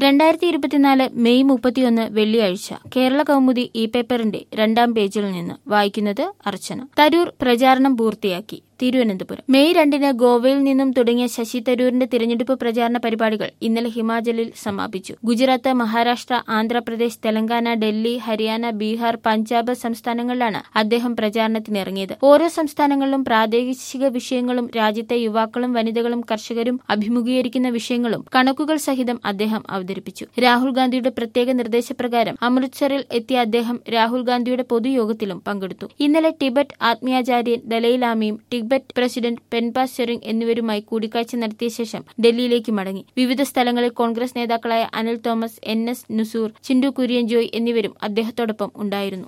രണ്ടായിരത്തി ഇരുപത്തിനാല് മെയ് മുപ്പത്തിയൊന്ന് വെള്ളിയാഴ്ച കേരള കൗമുദി ഇ പേപ്പറിന്റെ രണ്ടാം പേജിൽ നിന്ന് വായിക്കുന്നത് അർച്ചന തരൂർ പ്രചാരണം പൂർത്തിയാക്കി തിരുവനന്തപുരം മെയ് രണ്ടിന് ഗോവയിൽ നിന്നും തുടങ്ങിയ ശശി തരൂരിന്റെ തിരഞ്ഞെടുപ്പ് പ്രചാരണ പരിപാടികൾ ഇന്നലെ ഹിമാചലിൽ സമാപിച്ചു ഗുജറാത്ത് മഹാരാഷ്ട്ര ആന്ധ്രാപ്രദേശ് തെലങ്കാന ഡൽഹി ഹരിയാന ബീഹാർ പഞ്ചാബ് സംസ്ഥാനങ്ങളിലാണ് അദ്ദേഹം പ്രചാരണത്തിനിറങ്ങിയത് ഓരോ സംസ്ഥാനങ്ങളിലും പ്രാദേശിക വിഷയങ്ങളും രാജ്യത്തെ യുവാക്കളും വനിതകളും കർഷകരും അഭിമുഖീകരിക്കുന്ന വിഷയങ്ങളും കണക്കുകൾ സഹിതം അദ്ദേഹം അവതരിപ്പിച്ചു രാഹുൽ ഗാന്ധിയുടെ പ്രത്യേക നിർദ്ദേശപ്രകാരം അമൃത്സറിൽ എത്തിയ അദ്ദേഹം രാഹുൽ ഗാന്ധിയുടെ പൊതുയോഗത്തിലും പങ്കെടുത്തു ഇന്നലെ ടിബറ്റ് ആത്മീയാചാര്യൻ ദലൈലാമയും ടിബറ്റ് പ്രസിഡന്റ് പെൻപ സെറിംഗ് എന്നിവരുമായി കൂടിക്കാഴ്ച നടത്തിയ ശേഷം ഡൽഹിയിലേക്ക് മടങ്ങി വിവിധ സ്ഥലങ്ങളിൽ കോൺഗ്രസ് നേതാക്കളായ Anil Thomas N S Nusoor Chindu Kurian Joy എന്നിവരും അദ്ദേഹത്തോടൊപ്പം ഉണ്ടായിരുന്നു